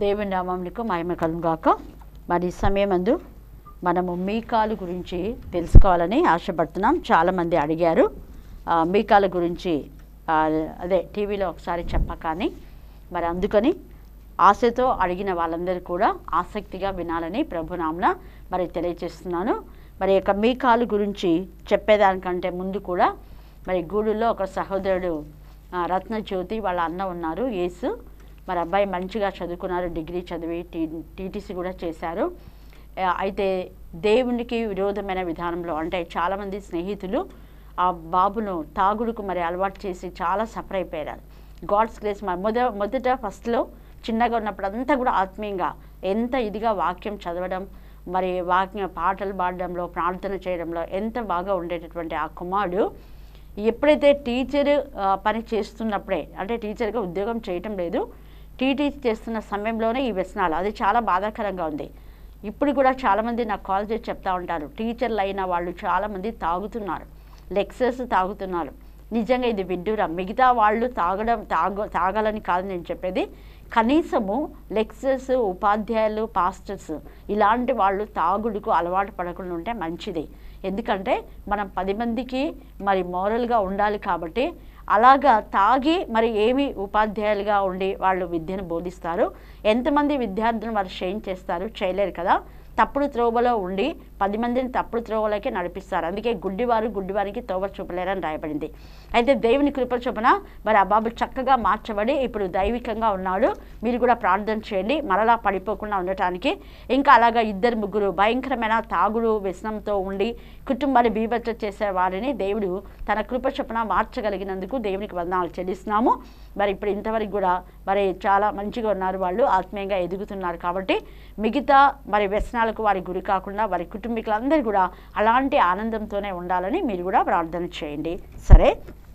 దేవుని నామంకు మహిమ కలుగాక మరి ఈ సమయమందు మనము మీకాలు గురించి తెలుసుకోవాలని ఆశపడుతున్నాం చాలామంది అడిగారు ఆ, మీకాల గురించి ఆ, అదే టీవీలో ఒకసారి చెప్పకాని మరి అందుకని ఆశతో అడిగిన వాళ్ళందరూ కూడా ఆసక్తిగా వినాలని ప్రభునామన మరి తెలియజేస్తున్నాను మరి యొక్క మీకాలు గురించి చెప్పేదానికంటే ముందు కూడా మరి గూడూరులో ఒక సహోదరుడు ఆ, రత్నజ్యోతి వాళ్ళ అన్న ఉన్నారు యేసు మరి అబ్బాయి మంచిగా చదువుకున్నారు డిగ్రీ చదివి టీ టీటీసీ కూడా చేశారు ఆ, అయితే దేవునికి విరోధమైన విధానంలో అంటే చాలామంది స్నేహితులు ఆ బాబును తాగుడుకు మరి అలవాటు చేసి చాలా సఫర్ అయిపోయారు గాడ్స్ గ్రేస్ మరి మొద మొదట ఫస్ట్లో చిన్నగా ఉన్నప్పుడు అంతా కూడా ఆత్మీయంగా ఎంత ఇదిగా వాక్యం చదవడం మరి వాక్య పాటలు పాడడంలో ప్రార్థన చేయడంలో ఎంత బాగా ఉండేటటువంటి ఆ కుమారుడు ఎప్పుడైతే టీచర్ ఆ, పని చేస్తున్నప్పుడే అంటే టీచర్గా ఉద్యోగం చేయటం లేదు టీటీ చేస్తున్న సమయంలోనే ఈ వ్యసనాలు అది చాలా బాధాకరంగా ఉంది ఇప్పుడు కూడా చాలామంది నాకు కాల్ చేసి చెప్తా ఉంటారు టీచర్లు అయిన వాళ్ళు చాలామంది తాగుతున్నారు లెక్చర్స్ తాగుతున్నారు నిజంగా ఇది విడ్డూరా మిగతా వాళ్ళు తాగడం తాగ తాగాలని కాదు నేను చెప్పేది కనీసము లెక్చర్స్ ఉపాధ్యాయులు పాస్టర్స్ ఇలాంటి వాళ్ళు తాగుడుకు అలవాటు పడకుండా ఉంటే మంచిది ఎందుకంటే మనం పది మందికి మరి మోరల్గా ఉండాలి కాబట్టి అలాగా తాగి మరి ఏమి ఉపాధ్యాయులుగా ఉండి వాళ్ళు విద్యను బోధిస్తారు ఎంతమంది విద్యార్థులను వారు షేన్ చేస్తారు చేయలేరు కదా తప్పుడు త్రోవలో ఉండి పది మందిని తప్పుడు త్రోవలోకి నడిపిస్తారు అందుకే గుడ్డివారు గుడ్డివారికి తోవ చూపలేరని రాయబడింది అయితే దేవుని కృప చొప్పున మరి ఆ బాబు చక్కగా మార్చబడి ఇప్పుడు దైవికంగా ఉన్నాడు మీరు కూడా ప్రార్థన చేయండి మరలా పడిపోకుండా ఉండటానికి ఇంకా అలాగా ఇద్దరు ముగ్గురు భయంకరమైన తాగుడు వ్యసనంతో ఉండి కుటుంబాన్ని బీభత్స చేసే వారిని దేవుడు తన కృప చొప్పున మార్చగలిగినందుకు దేవునికి వందనాలు చెల్లిస్తున్నాము మరి ఇప్పుడు ఇంతవరకు కూడా మరి చాలా మంచిగా ఉన్నారు వాళ్ళు ఆత్మీయంగా ఎదుగుతున్నారు కాబట్టి మిగతా మరి వ్యసనాలకు వారి గురి కాకుండా వారి కుటుంబీకులందరూ కూడా అలాంటి ఆనందంతోనే ఉండాలని మీరు కూడా ప్రార్థన చేయండి సరే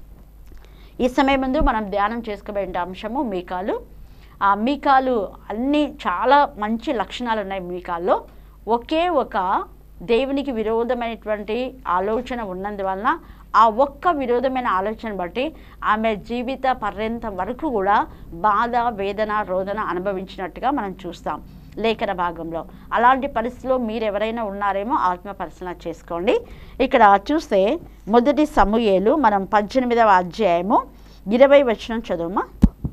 ఈ సమయం ముందు మనం ధ్యానం చేసుకోబోయే అంశము మీకాలు ఆ మీకాలు అన్ని చాలా మంచి లక్షణాలు ఉన్నాయి మీకాల్లో ఒకే ఒక దేవునికి విరోధమైనటువంటి ఆలోచన ఉన్నందువలన ఆ ఒక్క విరోధమైన ఆలోచన బట్టి ఆమె జీవిత పర్యంతం వరకు కూడా బాధ వేదన రోదన అనుభవించినట్టుగా మనం చూస్తాం లేఖన భాగంలో అలాంటి పరిస్థితిలో మీరు ఎవరైనా ఉన్నారేమో ఆత్మ పరిశీలన చేసుకోండి ఇక్కడ చూస్తే మొదటి సమూయేలు మనం పద్దెనిమిదవ అధ్యాయము ఇరవై వచనం చదువుమా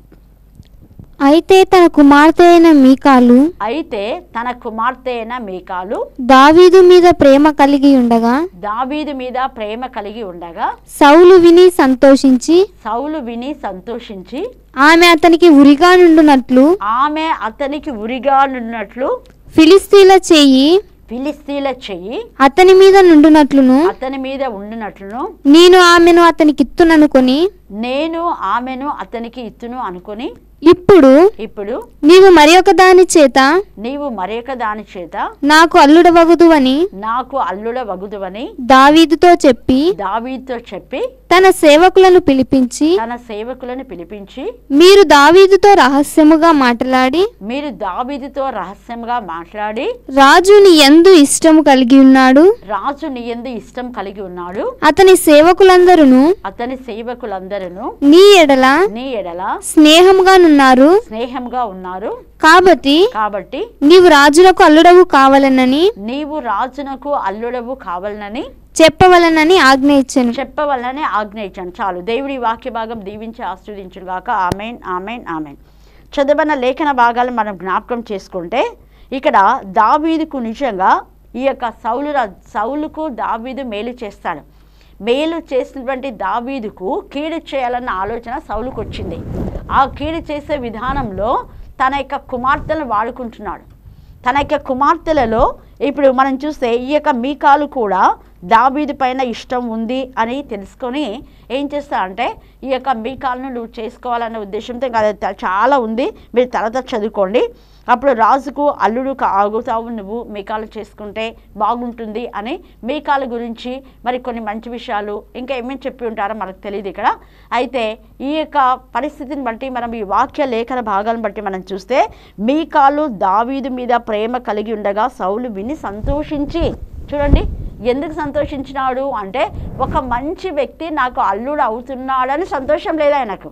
అయితే తన కుమార్తె అయిన మీకాలు అయితే తన కుమార్తె అయిన మీకాలు దావీదు మీద ప్రేమ కలిగి ఉండగా దావీదు మీద ప్రేమ కలిగి ఉండగా సౌలు విని సంతోషించి సౌలు విని సంతోషించి ఆమె అతనికి ఉరిగా నుండునట్లు ఆమె అతనికి ఉరిగా నున్నట్లు ఫిలిస్తీన్ల చెయ్యి ఫిలిస్తీన్ల చెయ్యి అతని మీద నుండునట్లును అతని మీద ఉండినట్లును నేను ఆమెను అతనికిత్తుననుకొని నేను ఆమెను అతనికి ఇత్తును అనుకొని ఇప్పుడు ఇప్పుడు నీవు మరి ఒక దాని చేత నీవు మరొక దాని చేత నాకు అల్లుడవగుదు అని నాకు అల్లుడ వగుదువని దావీదుతో చెప్పి దావీదుతో చెప్పి తన సేవకులను పిలిపించి తన సేవకులను పిలిపించి మీరు దావీదుతో రహస్యముగా మాట్లాడి మీరు దావీదుతో రహస్యంగా మాట్లాడి రాజు నీ యందు ఇష్టము కలిగి ఉన్నాడు రాజు నీ యందు ఇష్టం కలిగి ఉన్నాడు అతని సేవకులందరూ అతని సేవకులందరూ నీ ఎడల నీ ఎడల స్నేహముగా నున్నారు స్నేహంగా ఉన్నారు కాబట్టి కాబట్టి నీవు రాజులకు అల్లుడవు కావాలనని నీవు రాజునకు అల్లుడవు కావాలనని చెప్పవలనని ఆజ్ఞ ఇచ్చెను చెప్పవలనని ఆజ్ఞ ఇచ్చాను చాలు దేవుడి వాక్య భాగం దీవించి ఆస్వాదించును గాక ఆమెన్ ఆమెన్ ఆమెన్ చదవన లేఖన భాగాలు మనం జ్ఞాపకం చేసుకుంటే ఇక్కడ దావీదుకు నిజంగా ఈ యొక్క సౌలు రా- సౌలుకు దావీదు మేలు చేస్తాడు మేలు చేసినటువంటి దావీదుకు కీడు చేయాలన్న ఆలోచన సౌలుకు వచ్చింది ఆ కీడు చేసే విధానంలో తన యొక్క కుమార్తెలను వాడుకుంటున్నాడు తన యొక్క కుమార్తెలలో ఇప్పుడు మనం చూస్తే ఈ యొక్క మీకాలు కూడా దావీదు పైన ఇష్టం ఉంది అని తెలుసుకొని ఏం చేస్తా అంటే ఈ యొక్క మీకాలను నువ్వు చేసుకోవాలనే ఉద్దేశంతో ఇంకా అది త- చాలా ఉంది మీరు తర్వాత చదువుకోండి అప్పుడు రాజుకు అల్లుడు ఆగుతావు నువ్వు మీకాలు చేసుకుంటే బాగుంటుంది అని మీకాల గురించి మరి కొన్ని మంచి విషయాలు ఇంకా ఏమేమి చెప్పి ఉంటారో మనకు తెలియదు ఇక్కడ అయితే ఈ యొక్క పరిస్థితిని బట్టి మనం ఈ వాక్య లేఖన భాగాలను బట్టి మనం చూస్తే మీకాలు దావీదు మీద ప్రేమ కలిగి ఉండగా సౌలు విని సంతోషించి చూడండి ఎందుకు సంతోషించినాడు అంటే ఒక మంచి వ్యక్తి నాకు అల్లుడు అవుతున్నాడని సంతోషం లేదు ఆయనకు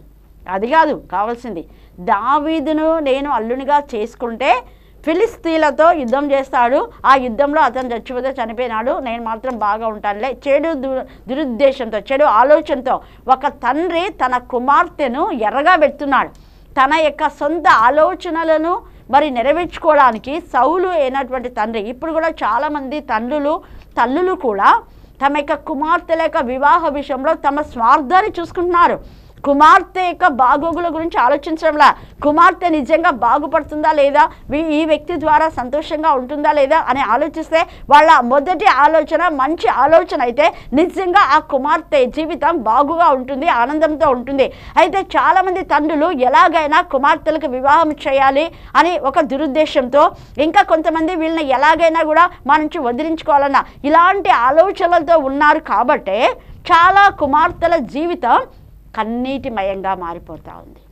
అది కాదు కావాల్సింది దావీదును నేను అల్లునిగా చేసుకుంటే ఫిలిస్తీన్లతో యుద్ధం చేస్తాడు ఆ యుద్ధంలో అతను చచ్చిపోతే చనిపోయినాడు నేను మాత్రం బాగా ఉంటానులే చెడు దు- దురుద్దేశంతో చెడు ఆలోచనతో ఒక తండ్రి తన కుమార్తెను ఎర్రగా పెడుతున్నాడు తన యొక్క సొంత ఆలోచనలను మరి నెరవేర్చుకోవడానికి సౌలు అయినటువంటి తండ్రి ఇప్పుడు కూడా చాలామంది తండ్రులు తల్లులు కూడా తమ యొక్క కుమార్తెల యొక్క వివాహ విషయంలో తమ స్వార్థాన్ని చూసుకుంటున్నారు కుమార్తె యొక్క బాగోగుల గురించి ఆలోచించడంలా కుమార్తె నిజంగా బాగుపడుతుందా లేదా వీ- ఈ వ్యక్తి ద్వారా సంతోషంగా ఉంటుందా లేదా అని ఆలోచిస్తే వాళ్ళ మొదటి ఆలోచన మంచి ఆలోచన అయితే నిజంగా ఆ కుమార్తె జీవితం బాగుగా ఉంటుంది ఆనందంతో ఉంటుంది అయితే చాలామంది తండ్రులు ఎలాగైనా కుమార్తెలకు వివాహం చేయాలి అని ఒక దురుద్దేశంతో ఇంకా కొంతమంది వీళ్ళని ఎలాగైనా కూడా మా నుంచి వదిలించుకోవాలన్న ఇలాంటి ఆలోచనలతో ఉన్నారు కాబట్టే చాలా కుమార్తెల జీవితం కన్నీటిమయంగా మారిపోతూ ఉంది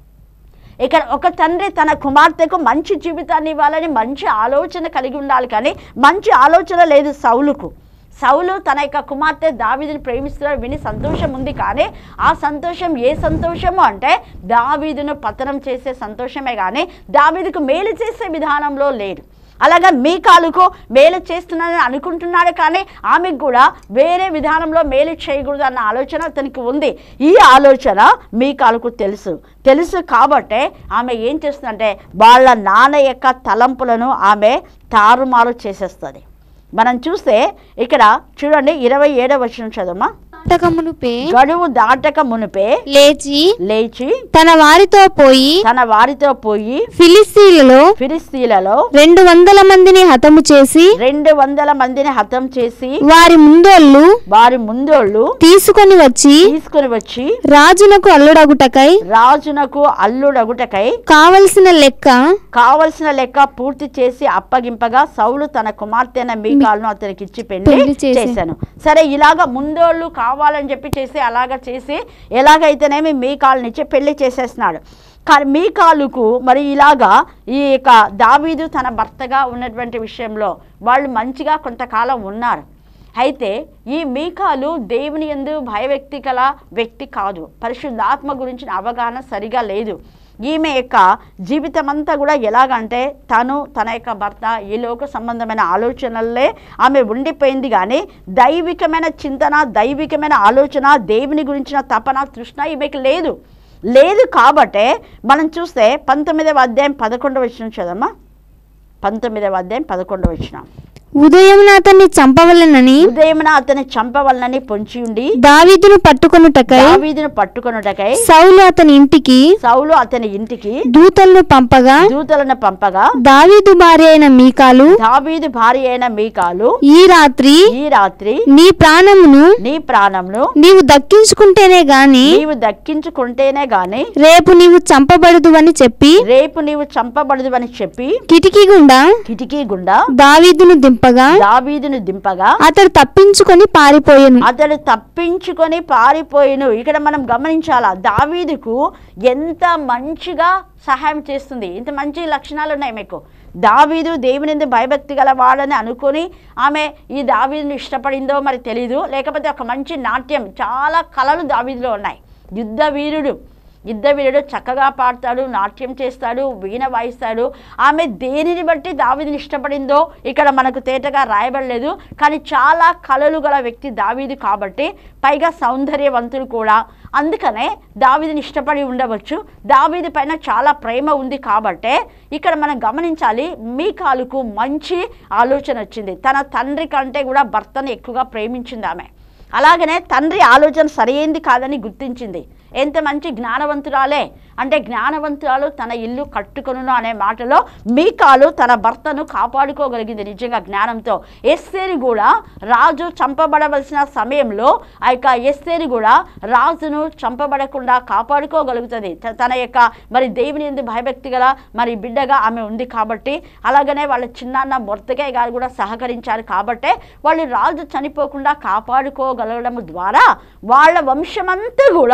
ఇక్కడ ఒక తండ్రి తన కుమార్తెకు మంచి జీవితాన్ని ఇవ్వాలని మంచి ఆలోచన కలిగి ఉండాలి కానీ మంచి ఆలోచన లేదు సౌలుకు సౌలు తన యొక్క కుమార్తె దావీదుని ప్రేమిస్తున్నాడు విని సంతోషం ఉంది కానీ ఆ సంతోషం ఏ సంతోషము అంటే దావీదును పతనం చేసే సంతోషమే కానీ దావీదుకు మేలు చేసే విధానంలో లేడు అలాగా మీకాలుకు మేలు చేస్తున్నానని అనుకుంటున్నాడు కానీ ఆమెకు కూడా వేరే విధానంలో మేలు చేయకూడదు అన్న ఆలోచన అతనికి ఉంది ఈ ఆలోచన మీకాలుకు తెలుసు తెలుసు కాబట్టే ఆమె ఏం చేస్తుందంటే వాళ్ళ నాన్న యొక్క తలంపులను ఆమె తారుమారు చేసేస్తుంది మనం చూస్తే ఇక్కడ చూడండి ఇరవై ఏడవ వచ్చిన చదమ్మా నాటకమునుపే గడువు దాటక మునిపే లేచి లేచి తన వారితో పోయి తన వారితో పోయి ఫిలిస్తీన్లలో ఫిలిస్తీన్లలో రెండు వందల మందిని హతము చేసి రెండు వందల మందిని హతం చేసి వారి ముందోళ్ళు వారి ముందోళ్ళు తీసుకొని వచ్చి తీసుకుని వచ్చి రాజునకు అల్లుడగుటకై రాజునకు అల్లుడగుటకై కావలసిన లెక్క కావలసిన లెక్క పూర్తి చేసి అప్పగింపగా సౌలు తన కుమార్తె అయిన మీకాలను అతనికి ఇచ్చి పెళ్లి పెళ్లి చేసి- చేశాను సరే ఇలాగ ముందోళ్ళు కావాలని చెప్పి చేసి అలాగ చేసి ఎలాగైతేనేమి మీకాలని ఇచ్చి పెళ్లి చేసేస్తున్నాడు కానీ మీకాలుకు మరి ఇలాగా ఈ యొక్క దావీదు తన భర్తగా ఉన్నటువంటి విషయంలో వాళ్ళు మంచిగా కొంతకాలం ఉన్నారు అయితే ఈ మీకాలు దేవుని ఎందు భయవ్యక్తి గల వ్యక్తి కాదు పరిశుద్ధాత్మ గురించిన అవగాహన సరిగా లేదు ఈమె యొక్క జీవితం అంతా కూడా ఎలాగంటే తను తన యొక్క భర్త ఈ లోక సంబంధమైన ఆలోచనలే ఆమె ఉండిపోయింది కానీ దైవికమైన చింతన దైవికమైన ఆలోచన దేవుని గురించిన తపన తృష్ణ ఈమెకి లేదు లేదు కాబట్టే మనం చూస్తే పంతొమ్మిదవ అధ్యాయం పదకొండవ వచ్చిన చదమ్మా పంతొమ్మిదవ అధ్యాయం పదకొండవ వచ్చిన ఉదయం అతన్ని చంపవలెనని ఉదయమున అతని చంపవలనని పొంచి ఉండి దావీదును పట్టుకొనుటకై దావీదును పట్టుకొనుటకై సౌలు అతని ఇంటికి సౌలు అతని ఇంటికి దూతలను పంపగా దూతలను పంపగా దావీదు భార్య అయిన మీకాలు దావీదు భార్య అయిన మీకాలు ఈ రాత్రి ఈ రాత్రి నీ ప్రాణమును నీ ప్రాణంను నీవు దక్కించుకుంటేనే గాని నీవు దక్కించుకుంటేనే గాని రేపు నీవు చంపబడదు అని చెప్పి రేపు నీవు చంపబడదు అని చెప్పి కిటికీ గుండా కిటికీ గుండా దావీదును దింపగా దావీదును దింపగా అతడు తప్పించుకొని పారిపోయెను అతడు తప్పించుకొని పారిపోయిను ఇక్కడ మనం గమనించాలా దావీదుకు ఎంత మంచిగా సహాయం చేస్తుంది ఇంత మంచి లక్షణాలు ఉన్నాయి మీకు దావీదు దేవుని భయభక్తి గల వాడని అనుకొని ఆమె ఈ దావీదుని ఇష్టపడిందో మరి తెలీదు లేకపోతే ఒక మంచి నాట్యం చాలా కళలు దావీదులో ఉన్నాయి యుద్ధ వీరుడు యుద్ధ వీరుడు చక్కగా పాడతాడు నాట్యం చేస్తాడు వీణ వాయిస్తాడు ఆమె దేనిని బట్టి దావీదుని ఇష్టపడిందో ఇక్కడ మనకు తేటగా రాయబడలేదు కానీ చాలా కళలు గల వ్యక్తి దావీదు కాబట్టి పైగా సౌందర్యవంతుడు కూడా అందుకనే దావీదుని ఇష్టపడి ఉండవచ్చు దావీదు పైన చాలా ప్రేమ ఉంది కాబట్టే ఇక్కడ మనం గమనించాలి మీ కాలుకు మంచి ఆలోచన వచ్చింది తన తండ్రి కంటే కూడా భర్తను ఎక్కువగా ప్రేమించింది ఆమె అలాగనే తండ్రి ఆలోచన సరైంది కాదని గుర్తించింది ఎంత మంచి జ్ఞానవంతురాలే అంటే జ్ఞానవంతురాలు తన ఇల్లు కట్టుకొనును అనే మాటలో మీకాలు తన భర్తను కాపాడుకోగలిగింది నిజంగా జ్ఞానంతో ఎస్తేరి కూడా రాజు చంపబడవలసిన సమయంలో ఆ యొక్క ఎస్తేరి కూడా రాజును చంపబడకుండా కాపాడుకోగలుగుతుంది త- తన యొక్క మరి దేవుని ఎందు భయభక్తి గల మరి బిడ్డగా ఆమె ఉంది కాబట్టి అలాగనే వాళ్ళ చిన్నాన్న మొర్తకాయ గారు కూడా సహకరించారు కాబట్టే వాళ్ళు రాజు చనిపోకుండా కాపాడుకోగలగడం ద్వారా వాళ్ళ వంశమంతా కూడా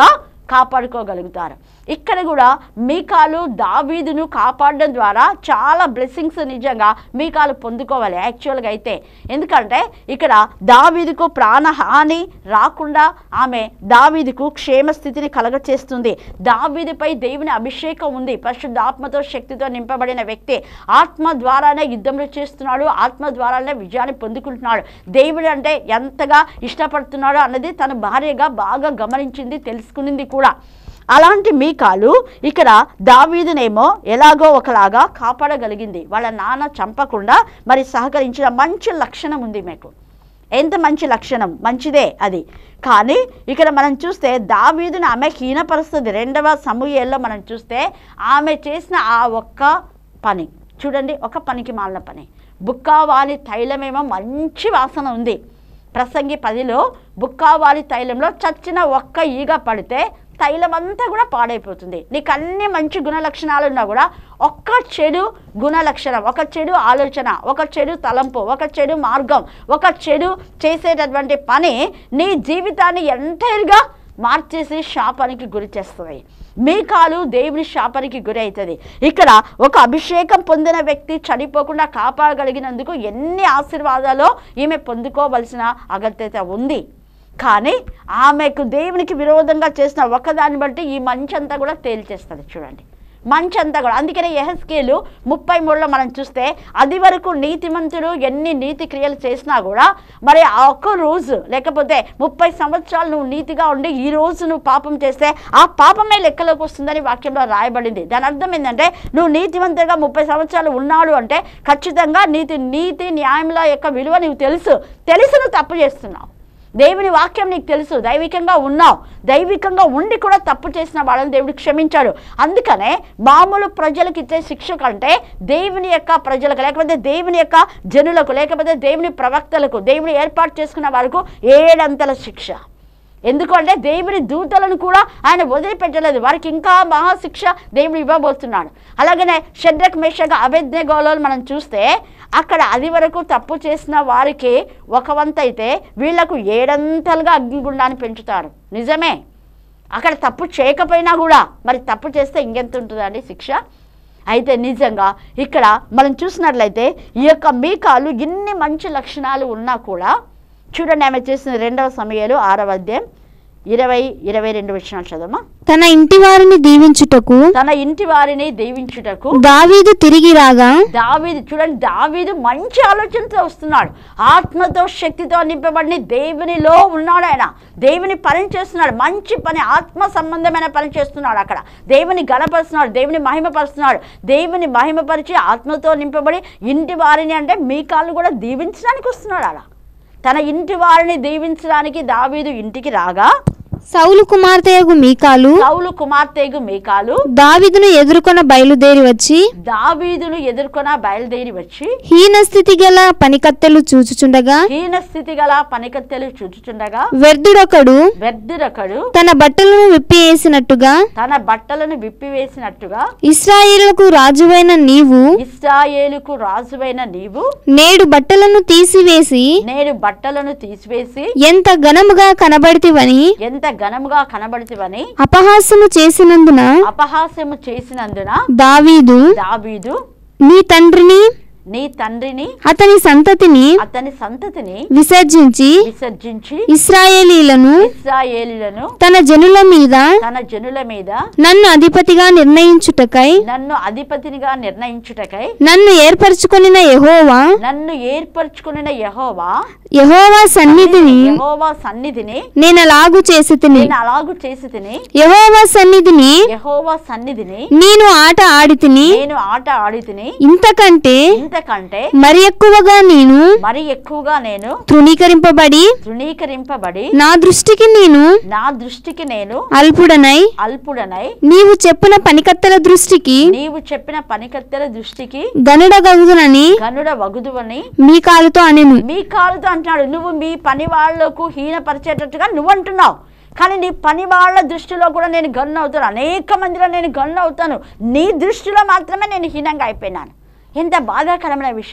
కాపాడుకోగలుగుతారు ఇక్కడ కూడా మీకాలు దావీదును కాపాడడం ద్వారా చాలా బ్లెస్సింగ్స్ నిజంగా మీకాలు పొందుకోవాలి యాక్చువల్గా అయితే ఎందుకంటే ఇక్కడ దావీదుకు ప్రాణహాని రాకుండా ఆమె దావీదుకు క్షేమస్థితిని కలగచేస్తుంది దావీదుపై దేవుని అభిషేకం ఉంది పరిశుద్ధాత్మతో శక్తితో నింపబడిన వ్యక్తి ఆత్మ ద్వారానే యుద్ధంలో చేస్తున్నాడు ఆత్మ ద్వారానే విజయాన్ని పొందుకుంటున్నాడు దేవుడు అంటే ఎంతగా ఇష్టపడుతున్నాడో అన్నది తన భార్యగా బాగా గమనించింది తెలుసుకునింది కూడా అలాంటి మీకాలు ఇక్కడ దావీదునేమో ఎలాగో ఒకలాగా కాపాడగలిగింది వాళ్ళ నాన్న చంపకుండా మరి సహకరించిన మంచి లక్షణం ఉంది మీకు ఎంత మంచి లక్షణం మంచిదే అది కానీ ఇక్కడ మనం చూస్తే దావీదుని ఆమె హీనపరుస్తుంది రెండవ సమూహల్లో మనం చూస్తే ఆమె చేసిన ఆ ఒక్క పని చూడండి ఒక పనికి మాలిన పని బుక్కావాలి తైలమేమో మంచి వాసన ఉంది ప్రసంగి పదిలో బుక్కావాలి తైలంలో చచ్చిన ఒక్క ఈగ పడితే తైలం అంతా కూడా పాడైపోతుంది నీకు అన్ని మంచి గుణ లక్షణాలు ఉన్నా కూడా ఒక్క చెడు గుణ లక్షణం ఒక చెడు ఆలోచన ఒక చెడు తలంపు ఒక చెడు మార్గం ఒక చెడు చేసేటటువంటి పని నీ జీవితాన్ని ఎంటైర్గా మార్చేసి శాపానికి గురి చేస్తుంది మీ కాలు దేవుని శాపానికి గురి అవుతుంది ఇక్కడ ఒక అభిషేకం పొందిన వ్యక్తి చనిపోకుండా కాపాడగలిగినందుకు ఎన్ని ఆశీర్వాదాలు ఈమె పొందుకోవలసిన అగత్యత ఉంది కానీ ఆమెకు దేవునికి విరోధంగా చేసిన ఒకదాన్ని బట్టి ఈ మంచి అంతా కూడా తేల్చేస్తుంది చూడండి మంచి అంతా కూడా అందుకనే ఎహెస్కేలు ముప్పై మూడులో మనం చూస్తే అది వరకు నీతిమంతుడు ఎన్ని నీతి క్రియలు చేసినా కూడా మరి ఆ ఒక్క రోజు లేకపోతే ముప్పై సంవత్సరాలు నువ్వు నీతిగా ఉండి ఈ రోజు నువ్వు పాపం చేస్తే ఆ పాపమే లెక్కలోకి వస్తుందని వాక్యంలో రాయబడింది దాని అర్థం ఏంటంటే నువ్వు నీతివంతుడిగా ముప్పై సంవత్సరాలు ఉన్నాడు అంటే ఖచ్చితంగా నీతి నీతి న్యాయంలో యొక్క విలువ నీకు తెలుసు తెలిసి నువ్వు తప్పు చేస్తున్నావు దేవుని వాక్యం నీకు తెలుసు దైవికంగా ఉన్నావు దైవికంగా ఉండి కూడా తప్పు చేసిన వాళ్ళని దేవుడు క్షమించాడు అందుకనే మామూలు ప్రజలకు ఇచ్చే శిక్ష కంటే దేవుని యొక్క ప్రజలకు లేకపోతే దేవుని యొక్క జనులకు లేకపోతే దేవుని ప్రవక్తలకు దేవుని ఏర్పాటు చేసుకున్న వారికి ఏడంతల శిక్ష ఎందుకంటే దేవుని దూతలను కూడా ఆయన వదిలిపెట్టలేదు వారికి ఇంకా మహాశిక్ష దేవుడు ఇవ్వబోతున్నాడు అలాగనే షడ్రక్ మేషక అభెజ్ఞగోళలు మనం చూస్తే అక్కడ అది వరకు తప్పు చేసిన వారికి ఒక వంత అయితే వీళ్లకు ఏడంతలుగా అగ్నిగుండాన్ని పెంచుతారు నిజమే అక్కడ తప్పు చేయకపోయినా కూడా మరి తప్పు చేస్తే ఇంకెంత ఉంటుందండి శిక్ష అయితే నిజంగా ఇక్కడ మనం చూసినట్లయితే ఈ యొక్క మీకాలు ఇన్ని మంచి లక్షణాలు ఉన్నా కూడా చూడండి ఆమె చేసిన రెండవ సమయాలు ఆరవ అధ్యాయం ఇరవై ఇరవై రెండు వచ్చిన చదవమా తన ఇంటి వారిని దీవించుటకు తన ఇంటి వారిని దీవించుటకు దావీదు తిరిగి రాగా దావీదు చూడండి దావీదు మంచి ఆలోచనతో వస్తున్నాడు ఆత్మతో శక్తితో నింపబడిన దేవునిలో ఉన్నాడు ఆయన దేవుని పని చేస్తున్నాడు మంచి పని ఆత్మ సంబంధమైన పని చేస్తున్నాడు అక్కడ దేవుని గణపరుస్తున్నాడు దేవుని మహిమపరుస్తున్నాడు దేవుని మహిమపరిచి ఆత్మతో నింపబడి ఇంటి వారిని అంటే మీ కాళ్ళు కూడా దీవించడానికి వస్తున్నాడు అలా తన ఇంటి వారిని దీవించడానికి దావీదు ఇంటికి రాగా సౌలు కుమార్తెయగు మీకాలు సౌలు కుమార్తెగు మీకాలు దావీదును ఎదుర్కొన బయలుదేరి వచ్చి దావీదును ఎదుర్కొన బయలుదేరి వచ్చి హీనస్థితి గల పనికత్తెలు చూచుచుండగా హీన స్థితి గల పనికత్తెలు చూచుచుండగా వ్యర్థుడొకడు వ్యర్థురకడు తన బట్టలను విప్పివేసినట్టుగా తన బట్టలను విప్పివేసినట్టుగా ఇస్రాయేలుకు రాజువైన నీవు ఇస్రాయేలుకు రాజువైన నీవు నేడు బట్టలను తీసివేసి నేను బట్టలను తీసివేసి ఎంత ఘనముగా కనబడితివని ఎంత ఘనముగా కనబడుతువని అపహాస్యము చేసినందున అపహాస్యము చేసినందున దావీదు దావీదు నీ తండ్రిని నీ తండ్రిని అతని సంతతిని అతని సంతతిని విసర్జించి విసర్జించి ఇస్రాయేలీలను ఇస్రాయేలులను తన జనుల మీద తన జనుల మీద నన్ను అధిపతిగా నిర్ణయించుటకై నన్ను అధిపతినిగా నిర్ణయించుటకై నన్ను ఏర్పరచుకొనిన యెహోవా నన్ను ఏర్పరచుకున్న యహోవా యెహోవా సన్నిధిని యహోవా సన్నిధిని నేనలాగు చేసి తిని నేను అలాగు చేసి తిని యెహోవా సన్నిధిని యహోవా సన్నిధిని నేను ఆట ఆడి తిని నేను ఆట ఆడి తిని ఇంతకంటే ఇంతకంటే మరి ఎక్కువగా నేను మరి ఎక్కువగా నేను తృణీకరింపబడి తృణీకరింపబడి నా దృష్టికి నేను నా దృష్టికి నేను అల్పుడనై అల్పుడనై నీవు చెప్పిన పనికత్తెల దృష్టికి నీవు చెప్పిన పనికత్తెల దృష్టికి గనుడగగుదునని గనుడ వగుదువని మీ కాలుతో అనెను మీ కాలుతో అంటున్నాడు నువ్వు మీ పని వాళ్లకు హీనపరిచేటట్టుగా నువ్వు అంటున్నావు కానీ నీ పని వాళ్ళ దృష్టిలో కూడా నేను గన్ను అవుతాను అనేక మందిలో నేను గన్ను అవుతాను నీ దృష్టిలో మాత్రమే నేను హీనంగా అయిపోయినాను ఎంత బాధాకరమైన విషయం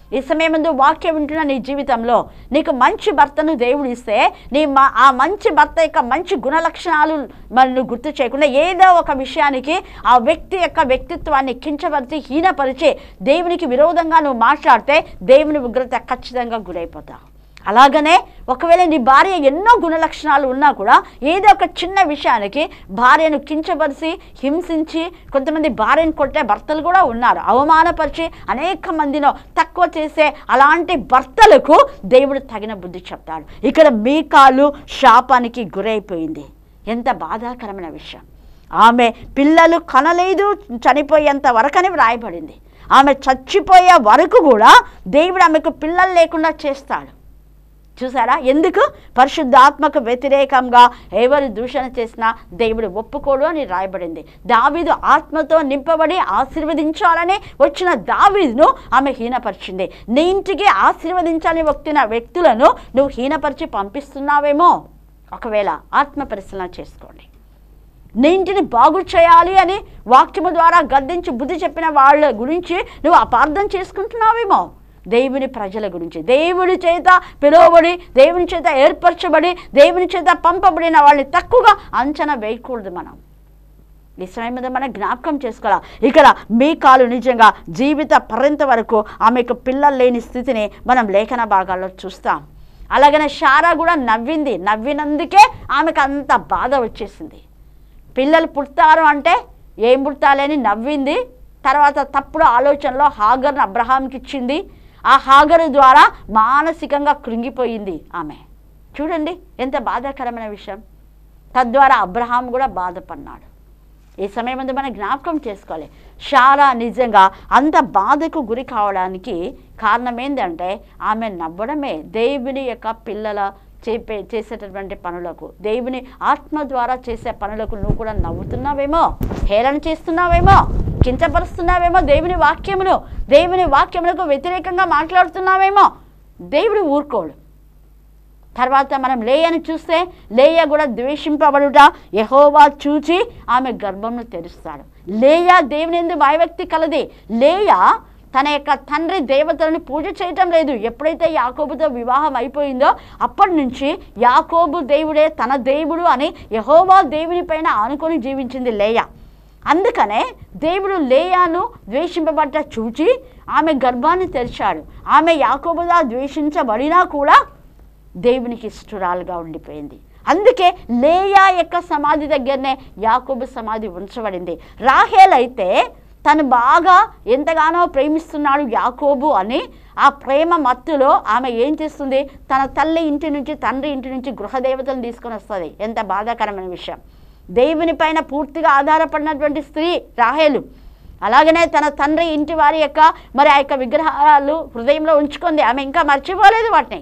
ఈ సమయం ముందు వాక్యం వింటున్న నీ జీవితంలో నీకు మంచి భర్తను దేవుడు ఇస్తే నీ మా ఆ మంచి భర్త యొక్క మంచి గుణ లక్షణాలు మరి నువ్వు గుర్తు చేయకుండా ఏదో ఒక విషయానికి ఆ వ్యక్తి యొక్క వ్యక్తిత్వాన్ని కించపరిచి హీనపరిచి దేవునికి విరోధంగా నువ్వు మాట్లాడితే దేవుని ఉగ్రత ఖచ్చితంగా గురైపోతావు అలాగనే ఒకవేళ నీ భార్య ఎన్నో గుణలక్షణాలు ఉన్నా కూడా ఏదో ఒక చిన్న విషయానికి భార్యను కించపరిచి హింసించి కొంతమంది భార్యను కొట్టే భర్తలు కూడా ఉన్నారు అవమానపరిచి అనేక మందిలో తక్కువ చేసే అలాంటి భర్తలకు దేవుడు తగిన బుద్ధి చెప్తాడు ఇక్కడ మీకాలు శాపానికి గురైపోయింది ఎంత బాధాకరమైన విషయం ఆమె పిల్లలు కనలేదు చనిపోయేంత వరకని వ్రాయబడింది ఆమె చచ్చిపోయే వరకు కూడా దేవుడు ఆమెకు పిల్లలు లేకుండా చేస్తాడు చూసారా ఎందుకు పరిశుద్ధాత్మకు వ్యతిరేకంగా ఎవరు దూషణ చేసినా దేవుడు ఒప్పుకోడు అని రాయబడింది దావీదు ఆత్మతో నింపబడి ఆశీర్వదించాలని వచ్చిన దావీదును ఆమె హీనపరిచింది నీ ఇంటికి ఆశీర్వదించాలని వచ్చిన వ్యక్తులను నువ్వు హీనపరిచి పంపిస్తున్నావేమో ఒకవేళ ఆత్మ పరిశీలన చేసుకోండి నీ ఇంటిని బాగు చేయాలి అని వాక్యము ద్వారా గద్దించి బుద్ధి చెప్పిన వాళ్ళ గురించి నువ్వు అపార్థం చేసుకుంటున్నావేమో దేవుని ప్రజల గురించి దేవుని చేత పిలువబడి దేవుని చేత ఏర్పరచబడి దేవుని చేత పంపబడిన వాళ్ళని తక్కువగా అంచనా వేయకూడదు మనం ఈ సమయం మీద మనం జ్ఞాపకం చేసుకోవాలి ఇక్కడ మీ కాలు నిజంగా జీవిత పర్యంత వరకు ఆమెకు పిల్లలు లేని స్థితిని మనం లేఖన భాగాల్లో చూస్తాం అలాగనే షారా కూడా నవ్వింది నవ్వినందుకే ఆమెకు అంత బాధ వచ్చేసింది పిల్లలు పుడతారు అంటే ఏం పుట్టాలని నవ్వింది తర్వాత తప్పుడు ఆలోచనలో హాగర్ను అబ్రహాంకి ఇచ్చింది ఆ హాగరు ద్వారా మానసికంగా కృంగిపోయింది ఆమె చూడండి ఎంత బాధాకరమైన విషయం తద్వారా అబ్రహాం కూడా బాధపడినాడు ఈ సమయం ముందు మనం జ్ఞాపకం చేసుకోవాలి షారా నిజంగా అంత బాధకు గురి కావడానికి కారణం ఏంటంటే ఆమె నవ్వడమే దేవుని యొక్క పిల్లల చేపే చేసేటటువంటి పనులకు దేవుని ఆత్మ ద్వారా చేసే పనులకు నువ్వు కూడా నవ్వుతున్నావేమో హేళన చేస్తున్నావేమో కించపరుస్తున్నావేమో దేవుని వాక్యమును దేవుని వాక్యములకు వ్యతిరేకంగా మాట్లాడుతున్నావేమో దేవుడు ఊరుకోడు తర్వాత మనం లేయని చూస్తే లేయ కూడా ద్వేషింపబడుట యహోవా చూచి ఆమె గర్భంను తెరుస్తాడు లేయ దేవుని ఎందు భయభక్తి కలది లేయ తన యొక్క తండ్రి దేవతలను పూజ చేయటం లేదు ఎప్పుడైతే యాకోబుతో వివాహం అయిపోయిందో అప్పటి నుంచి యాకోబు దేవుడే తన దేవుడు అని యహోవా దేవుని పైన ఆనుకొని జీవించింది లేయ అందుకనే దేవుడు లేయాను ద్వేషింపబడ్డ చూచి ఆమె గర్భాన్ని తెరిచాడు ఆమె యాకోబుగా ద్వేషించబడినా కూడా దేవునికి ఇష్టరాలుగా ఉండిపోయింది అందుకే లేయా యొక్క సమాధి దగ్గరనే యాకోబు సమాధి ఉంచబడింది రాహేల్ అయితే తను బాగా ఎంతగానో ప్రేమిస్తున్నాడు యాకోబు అని ఆ ప్రేమ మత్తులో ఆమె ఏం చేస్తుంది తన తల్లి ఇంటి నుంచి తండ్రి ఇంటి నుంచి గృహదేవతను తీసుకొని వస్తుంది ఎంత బాధాకరమైన విషయం దేవుని పైన పూర్తిగా ఆధారపడినటువంటి స్త్రీ రాహేలు అలాగనే తన తండ్రి ఇంటి వారి యొక్క మరి ఆ యొక్క విగ్రహాలు హృదయంలో ఉంచుకుంది ఆమె ఇంకా మర్చిపోలేదు వాటిని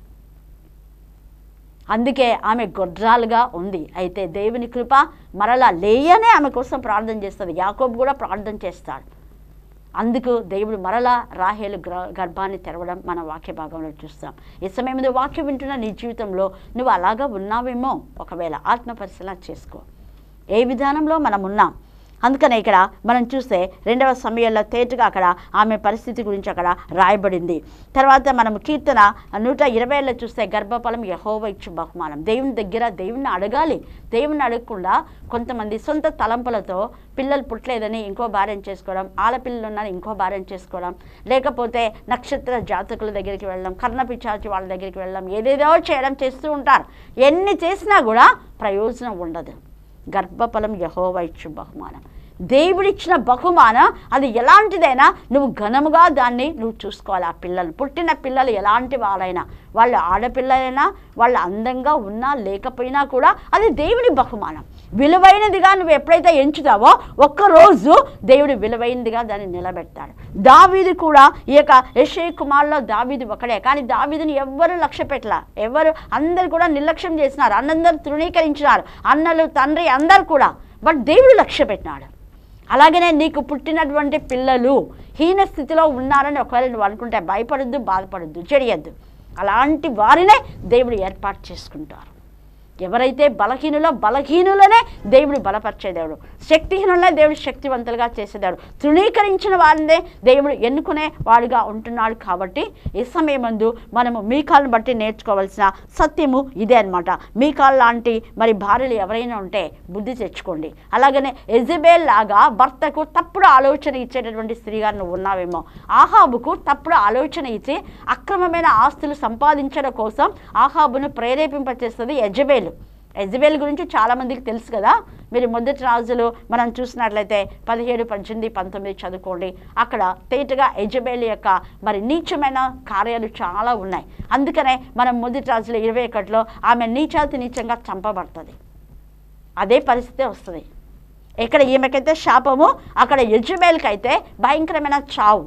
అందుకే ఆమె గొడ్రాలుగా ఉంది అయితే దేవుని కృప మరలా లేయనే ఆమె కోసం ప్రార్థన చేస్తుంది యాకోబు కూడా ప్రార్థన చేస్తాడు అందుకు దేవుడు మరలా రాహేలు గ్ర గర్భాన్ని తెరవడం మన వాక్య భాగంలో చూస్తాం ఈ సమయం మీద వాక్యం వింటున్న నీ జీవితంలో నువ్వు అలాగా ఉన్నావేమో ఒకవేళ ఆత్మ పరిశీలన చేసుకో ఏ విధానంలో మనం ఉన్నాం అందుకనే ఇక్కడ మనం చూస్తే రెండవ సమయంలో తేటగా అక్కడ ఆమె పరిస్థితి గురించి అక్కడ రాయబడింది తర్వాత మనం కీర్తన నూట ఇరవైలో చూస్తే గర్భఫలం యహోవ ఇచ్చు బహుమానం దేవుని దగ్గర దేవుణ్ణి అడగాలి దేవుణ్ణి అడగకుండా కొంతమంది సొంత తలంపులతో పిల్లలు పుట్టలేదని ఇంకో భార్యం చేసుకోవడం ఆడపిల్లలు ఉన్నారని ఇంకో భార్యం చేసుకోవడం లేకపోతే నక్షత్ర జాతకుల దగ్గరికి వెళ్ళడం కర్ణపిచాచి వాళ్ళ దగ్గరికి వెళ్ళడం ఏదేదో చేయడం చేస్తూ ఉంటారు ఎన్ని చేసినా కూడా ప్రయోజనం ఉండదు గర్భఫలం యహోవ ఇచ్చు బహుమానం దేవుడిచ్చిన బహుమానం అది ఎలాంటిదైనా నువ్వు ఘనముగా దాన్ని నువ్వు చూసుకోవాలి ఆ పిల్లలు పుట్టిన పిల్లలు ఎలాంటి వాళ్ళైనా వాళ్ళు ఆడపిల్లలైనా వాళ్ళు అందంగా ఉన్నా లేకపోయినా కూడా అది దేవుని బహుమానం విలువైనదిగా నువ్వు ఎప్పుడైతే ఎంచుతావో ఒక్కరోజు దేవుడు విలువైనదిగా దాన్ని నిలబెడతాడు దావీదు కూడా ఈ యొక్క యశే కుమార్లో దావీదు ఒకడే కానీ దావీదుని ఎవ్వరు లక్ష్య పెట్టలా ఎవరు అందరు కూడా నిర్లక్ష్యం చేసినారు అన్నందరూ తృణీకరించినారు అన్నలు తండ్రి అందరు కూడా బట్ దేవుడు లక్ష్య పెట్టినాడు అలాగనే నీకు పుట్టినటువంటి పిల్లలు హీన స్థితిలో ఉన్నారని ఒకవేళ నువ్వు అనుకుంటే భయపడద్దు బాధపడద్దు చెడియద్దు అలాంటి వారినే దేవుడు ఏర్పాటు చేసుకుంటారు ఎవరైతే బలహీనులో బలహీనులనే దేవుడు బలపరిచే దేవుడు శక్తిహీనులనే దేవుడు శక్తివంతులుగా చేసే దేవుడు తృణీకరించిన వారినే దేవుడు ఎన్నుకునే వాడిగా ఉంటున్నాడు కాబట్టి ఈ సమయమందు మనము మీకాలను బట్టి నేర్చుకోవాల్సిన సత్యము ఇదే అన్నమాట మీకాల్ లాంటి మరి భార్యలు ఎవరైనా ఉంటే బుద్ధి తెచ్చుకోండి అలాగనే ఎజబేల్ లాగా భర్తకు తప్పుడు ఆలోచన ఇచ్చేటటువంటి స్త్రీగా నువ్వు ఉన్నావేమో ఆహాబుకు తప్పుడు ఆలోచన ఇచ్చి అక్రమమైన ఆస్తులు సంపాదించడం కోసం ఆహాబును ప్రేరేపింపచేస్తుంది యజబేలు యజబేల్ గురించి చాలామందికి తెలుసు కదా మీరు మొదటి రాజులు మనం చూసినట్లయితే పదిహేడు పద్దెనిమిది పంతొమ్మిది చదువుకోండి అక్కడ తేటగా యజబేల్ యొక్క మరి నీచమైన కార్యాలు చాలా ఉన్నాయి అందుకనే మనం మొదటి రాజులు ఇరవై ఒకటిలో ఆమె నీచాతి నీచంగా చంపబడుతుంది అదే పరిస్థితి వస్తుంది ఇక్కడ ఈమెకైతే శాపము అక్కడ యజుబేల్కి అయితే భయంకరమైన చావు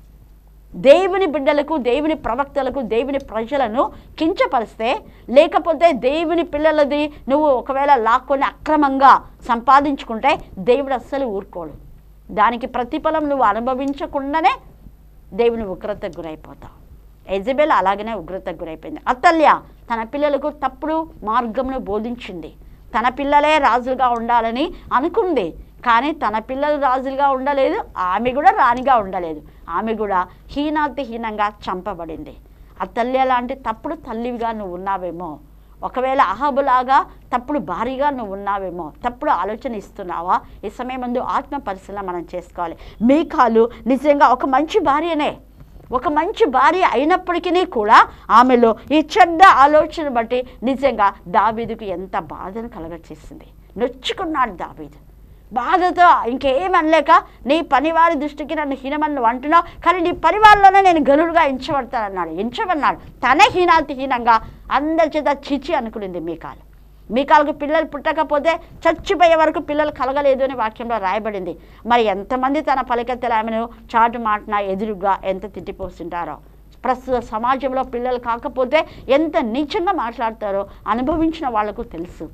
దేవుని బిడ్డలకు దేవుని ప్రవక్తలకు దేవుని ప్రజలను కించపరిస్తే లేకపోతే దేవుని పిల్లలది నువ్వు ఒకవేళ లాక్కొని అక్రమంగా సంపాదించుకుంటే దేవుడు అస్సలు ఊరుకోడు దానికి ప్రతిఫలం నువ్వు అనుభవించకుండానే దేవుని ఉగ్రతకు గురైపోతావు ఎజబెల్ అలాగనే ఉగ్రతకు గురైపోయింది అతల్య తన పిల్లలకు తప్పుడు మార్గంను బోధించింది తన పిల్లలే రాజులుగా ఉండాలని అనుకుంది కానీ తన పిల్లలు రాజులుగా ఉండలేదు ఆమె కూడా రాణిగా ఉండలేదు ఆమె కూడా హీనాతిహీనంగా చంపబడింది అతల్య లాంటి తప్పుడు తల్లివిగా నువ్వు ఉన్నావేమో ఒకవేళ అహబులాగా తప్పుడు భారీగా నువ్వు ఉన్నావేమో తప్పుడు ఆలోచన ఇస్తున్నావా ఈ సమయం ముందు ఆత్మ పరిశీలన మనం చేసుకోవాలి మీకాలు నిజంగా ఒక మంచి భార్యనే ఒక మంచి భార్య అయినప్పటికీ కూడా ఆమెలో ఈ చెడ్డ ఆలోచన బట్టి నిజంగా దావీదుకు ఎంత బాధను కలగచేసింది నొచ్చుకున్నాడు దావీదు బాధతో ఇంకేం అనలేక నీ పనివారి దృష్టికి నన్ను హీనమని నువ్వు అంటున్నావు కానీ నీ పరివారంలోనే నేను గనుడుగా ఎంచబడతానన్నాడు ఎంచమన్నాడు తన హీనాతి హీనంగా అందరి చేత చిచి అనుకునింది మీకాలు మీకాలకు పిల్లలు పుట్టకపోతే చచ్చిపోయే వరకు పిల్లలు కలగలేదు అని వాక్యంలో రాయబడింది మరి ఎంతమంది తన పలికెత్తలు ఆమెను చాటు మాటన ఎదురుగా ఎంత తిట్టిపోతుంటారో ప్రస్తుత సమాజంలో పిల్లలు కాకపోతే ఎంత నీచంగా మాట్లాడతారో అనుభవించిన వాళ్లకు తెలుసు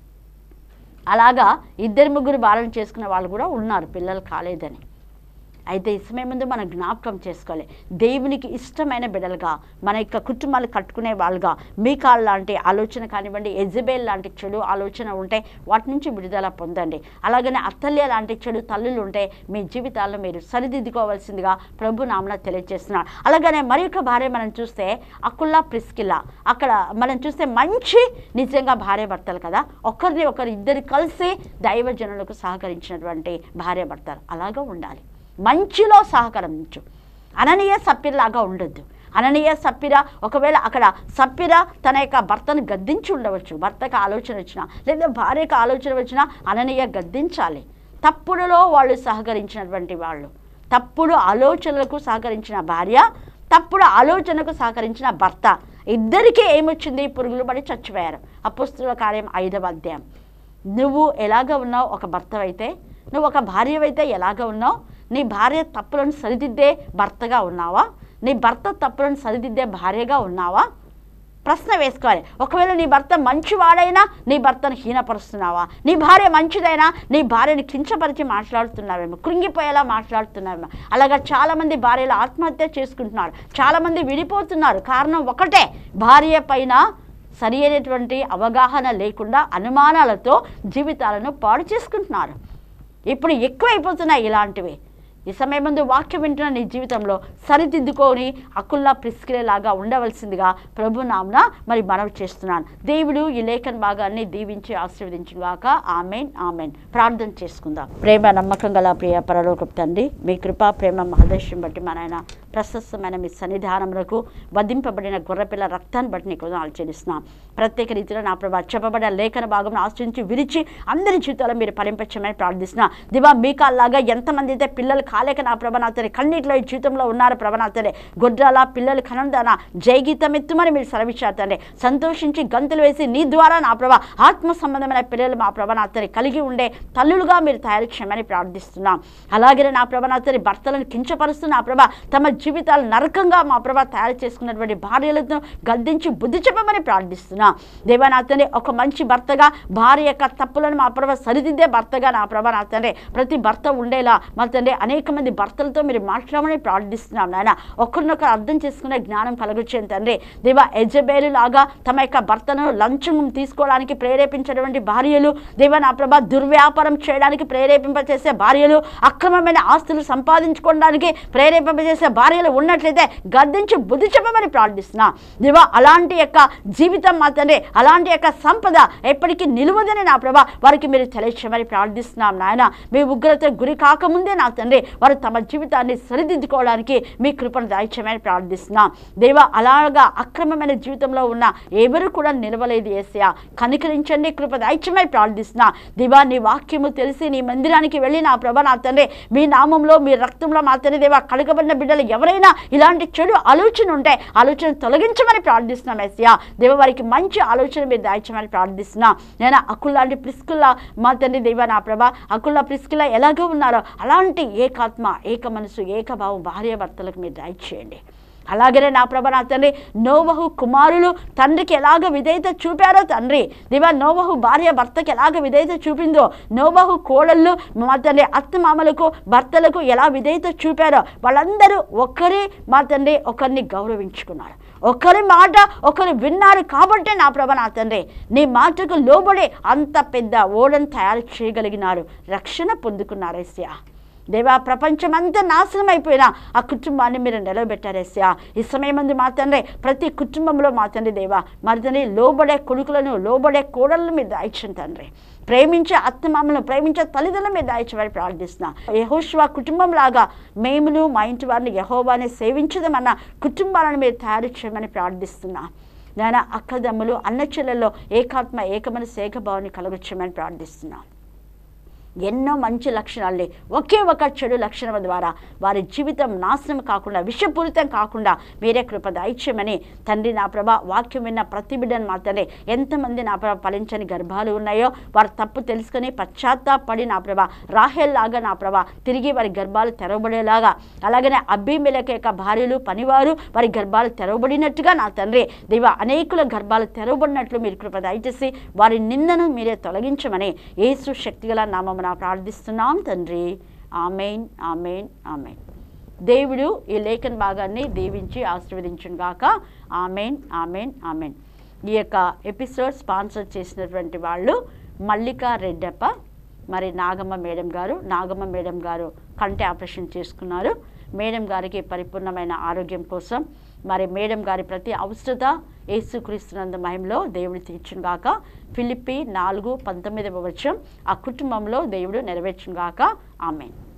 అలాగా ఇద్దరు ముగ్గురు బాలన చేసుకునే వాళ్ళు కూడా ఉన్నారు పిల్లలు కాలేదని అయితే ఈ సమయం ముందు మనం జ్ఞాపకం చేసుకోవాలి దేవునికి ఇష్టమైన బిడ్డలుగా మన యొక్క కుటుంబాలు కట్టుకునే వాళ్ళుగా మీకాల్ లాంటి ఆలోచన కానివ్వండి ఎజబేల్ లాంటి చెడు ఆలోచన ఉంటే వాటి నుంచి విడుదల పొందండి అలాగనే అత్తల్య లాంటి చెడు తల్లులు ఉంటే మీ జీవితాల్లో మీరు సరిదిద్దుకోవాల్సిందిగా ప్రభు నామన తెలియజేస్తున్నాడు అలాగనే మరి యొక్క భార్య మనం చూస్తే అకుల్లా ప్రిస్కిల్లా అక్కడ మనం చూస్తే మంచి నిజంగా భార్య భర్తలు కదా ఒకరిని ఒకరు ఇద్దరు కలిసి దైవజనులకు సహకరించినటువంటి భార్య భర్తలు అలాగా ఉండాలి మంచిలో సహకరించు అననీయ సప్పిరలాగా ఉండొద్దు అననీయ సప్పిర ఒకవేళ అక్కడ సప్పిర తన యొక్క భర్తను గద్దించి ఉండవచ్చు భర్తకు ఆలోచన వచ్చినా లేదా భార్యకు ఆలోచన వచ్చినా అననీయ గద్దించాలి తప్పుడులో వాళ్ళు సహకరించినటువంటి వాళ్ళు తప్పుడు ఆలోచనలకు సహకరించిన భార్య తప్పుడు ఆలోచనకు సహకరించిన భర్త ఇద్దరికీ ఏమొచ్చింది పురుగులు పడి చచ్చిపోయారు అపుస్తుల కార్యం ఐదవ అధ్యాయం నువ్వు ఎలాగ ఉన్నావు ఒక భర్తవైతే నువ్వు ఒక భార్యవైతే ఎలాగ ఉన్నావు నీ భార్య తప్పులను సరిదిద్దే భర్తగా ఉన్నావా నీ భర్త తప్పులను సరిదిద్దే భార్యగా ఉన్నావా ప్రశ్న వేసుకోవాలి ఒకవేళ నీ భర్త మంచివాడైనా నీ భర్తను హీనపరుస్తున్నావా నీ భార్య మంచిదైనా నీ భార్యని కించపరిచి మాట్లాడుతున్నావేమో కృంగిపోయేలా మాట్లాడుతున్నావేమో అలాగా చాలామంది భార్యలు ఆత్మహత్య చేసుకుంటున్నారు చాలామంది విడిపోతున్నారు కారణం ఒకటే భార్య పైన సరి అయినటువంటి అవగాహన లేకుండా అనుమానాలతో జీవితాలను పాడు చేసుకుంటున్నారు ఇప్పుడు ఎక్కువైపోతున్నాయి ఇలాంటివి ఈ సమయం ముందు వాక్యం వింటున్న నీ జీవితంలో సరిదిద్దుకొని అకుల్లా ప్రిస్కిలేలాగా ఉండవలసిందిగా ప్రభు నామ్న మరి మనవి చేస్తున్నాను దేవుడు ఈ లేఖన భాగాన్ని దీవించి ఆశీర్వదించుగాక ఆమెన్ ఆమెన్ ప్రార్థన చేసుకుందాం ప్రేమ నమ్మకం గల ప్రియ పరలోకపు తండ్రి మీ కృపా ప్రేమ మహదర్శం బట్టి మన ఆయన ప్రశస్తమైన మీ సన్నిధానములకు వధింపబడిన గొర్రెపిల్ల రక్తాన్ని బట్టి నీకు వందనాలు చెల్లిస్తున్నాం ప్రత్యేక రీతిలో నా ప్రభా చెప్పబడిన లేఖన భాగం ఆశ్రయించి విరిచి అందరి జీవితాల్లో మీరు ఫలింపచ్చమని ప్రార్థిస్తున్నా దివా మీకాల్లాగా ఎంతమంది అయితే పిల్లలు కాలేక నా ప్రభనాథని కన్నీటిలో ఈ జీవితంలో ఉన్నారు ప్రభనాథనే గొడ్రాల పిల్లలు కనందాన జయగీతం ఎత్తుమని మీరు సెలవిచ్చాతండి సంతోషించి గంతులు వేసి నీ ద్వారా నా ప్రభ ఆత్మ సంబంధమైన పిల్లలు మా ప్రభనాథని కలిగి ఉండే తల్లులుగా మీరు తయారు చేయమని ప్రార్థిస్తున్నాం అలాగే నా ప్రభనాథని భర్తలను కించపరుస్తూ నా ప్రభ తమ జీవితాలు నరకంగా మా ప్రభా తయారు చేసుకున్నటువంటి భార్యలతో గద్దించి బుద్ధి చెప్పమని ప్రార్థిస్తున్నా దేవా నా తండ్రి ఒక మంచి భర్తగా భార్య యొక్క తప్పులను మా ప్రభా సరిదిద్దే భర్తగా నా ప్రభా నా తండ్రి ప్రతి భర్త ఉండేలా మా తండ్రి అనేక మంది భర్తలతో మీరు మాట్లాడమని ప్రార్థిస్తున్నాం నాయన ఒకరినొకరు అర్థం చేసుకునే జ్ఞానం కలుగుచ్చేది తండ్రి దేవా ఎజబేలు లాగా తమ యొక్క భర్తను లంచం తీసుకోవడానికి ప్రేరేపించినటువంటి భార్యలు దేవా నా ప్రభా దుర్వ్యాపారం చేయడానికి ప్రేరేపింపచేసే భార్యలు అక్రమమైన ఆస్తులు సంపాదించుకోవడానికి ప్రేరేపింపజేసే భార్యలు ఉన్నట్లయితే గద్దించి బుద్ధి చెప్పమని ప్రార్థిస్తున్నా దేవా అలాంటి యొక్క జీవితం మా తండ్రి అలాంటి యొక్క సంపద ఎప్పటికీ నిలువదని నా ప్రభా వారికి మీరు తెలియచేయమని ప్రార్థిస్తున్నాం నాయన మీ ఉగ్రత గురి కాకముందే నా తండ్రి వారు తమ జీవితాన్ని సరిదిద్దుకోవడానికి మీ కృపను దాయిచ్యమని ప్రార్థిస్తున్నాం దేవా అలాగా అక్రమమైన జీవితంలో ఉన్న ఎవరు కూడా నిలవలేదు ఏసయా కనికరించండి కృప దాయిచ్యమని ప్రార్థిస్తున్నా దేవా నీ వాక్యము తెలిసి నీ మందిరానికి వెళ్ళి నా ప్రభా నా తండ్రి మీ నామంలో మీ రక్తంలో మా తండ్రి దేవా కడగబడిన బిడ్డలు ఎవరైనా ఇలాంటి చెడు ఆలోచన ఉంటే ఆలోచన తొలగించమని ప్రార్థిస్తున్నాం ఎస్యా దేవ వారికి మంచి ఆలోచన మీరు దాయించమని ప్రార్థిస్తున్నా నేను అకుల్లాంటి ప్రిస్కుల్లా మా తండ్రి దేవ నా ప్రభా అకుల్లా ప్రిస్కుల్లా ఎలాగో ఉన్నారో అలాంటి ఏకాత్మ ఏక మనసు ఏకభావం భార్య భర్తలకు మీరు దయచేయండి అలాగనే నా ప్రభ నా తండ్రి నోవహు కుమారులు తండ్రికి ఎలాగ విధేయత చూపారో తండ్రి దివా నోవహు భార్య భర్తకి ఎలాగ విధేయత చూపిందో నోవహు కోడళ్ళు మా తండ్రి అత్తమామలకు భర్తలకు ఎలా విధేయత చూపారో వాళ్ళందరూ ఒకరి మా తండ్రి ఒకరిని గౌరవించుకున్నారు ఒకరి మాట ఒకరు విన్నారు కాబట్టే నా ప్రభ నా తండ్రి నీ మాటకు లోబడి అంత పెద్ద ఓడను తయారు చేయగలిగినారు రక్షణ పొందుకున్నారు ఎస్యా దేవా ప్రపంచమంతా నాశనం అయిపోయినా ఆ కుటుంబాన్ని మీరు నిలబెట్టారేసా ఈ సమయం మంది మా తండ్రి ప్రతి కుటుంబంలో మా తండ్రి దేవా మరి తండ్రి లోబడే కొడుకులను లోబడే కోడలను మీరు దాయిచ్చిన తండ్రి ప్రేమించే అత్తమామలను ప్రేమించే తల్లిదండ్రులు మీరు దాయిచ్చమని ప్రార్థిస్తున్నా యహోష్వా కుటుంబం లాగా మేమును మా ఇంటి వారిని యహోవాని సేవించదమన్న కుటుంబాలను మీరు తయారు చేయమని ప్రార్థిస్తున్నా నాయన అక్కదమ్ములు అన్న చెల్లెల్లో ఏకాత్మ ఏకమైన ఏకభావాన్ని కలుగొచ్చమని ప్రార్థిస్తున్నాను ఎన్నో మంచి లక్షణాలని ఒకే ఒక చెడు లక్షణం ద్వారా వారి జీవితం నాశనం కాకుండా విషపూరితం కాకుండా మీరే కృప దాయిత్యమని తండ్రి నా ప్రభ వాక్యం విన్న ప్రతి బిడ్డను మా తండ్రి ఎంతమంది నా ప్రభ ఫలించని గర్భాలు ఉన్నాయో వారు తప్పు తెలుసుకొని పశ్చాత్తాపడి నా ప్రభ రాహేల్లాగా నా ప్రభ తిరిగి వారి గర్భాలు తెరవబడేలాగా అలాగనే అబ్బిమిలక యొక్క భార్యలు పనివారు వారి గర్భాలు తెరవబడినట్టుగా నా తండ్రి దేవ అనేకుల గర్భాలు తెరవబడినట్లు మీరు కృప దయచేసి వారి నిందను మీరే తొలగించమని యేసు శక్తిగల నామమున ప్రార్థిస్తున్నాం తండ్రి ఆమెన్ ఆమెన్ ఆమెన్ దేవుడు ఈ లేఖన భాగాన్ని దీవించి ఆశీర్వదించును గాక ఆమెన్ ఆమెన్ ఆమెన్ ఈ యొక్క ఎపిసోడ్ స్పాన్సర్ చేసినటువంటి వాళ్ళు మల్లికా రెడ్డప్ప మరి నాగమ్మ మేడం గారు నాగమ్మ మేడం గారు కంటి ఆపరేషన్ చేసుకున్నారు మేడం గారికి పరిపూర్ణమైన ఆరోగ్యం కోసం మరి మేడం గారి ప్రతి అవసరత యేసుక్రీస్తునంద మహిమలో దేవుడు తీర్చును గాక ఫిలిప్పి నాలుగు పంతొమ్మిదవ వచ్చం ఆ కుటుంబంలో దేవుడు నెరవేర్చును గాక ఆమెన్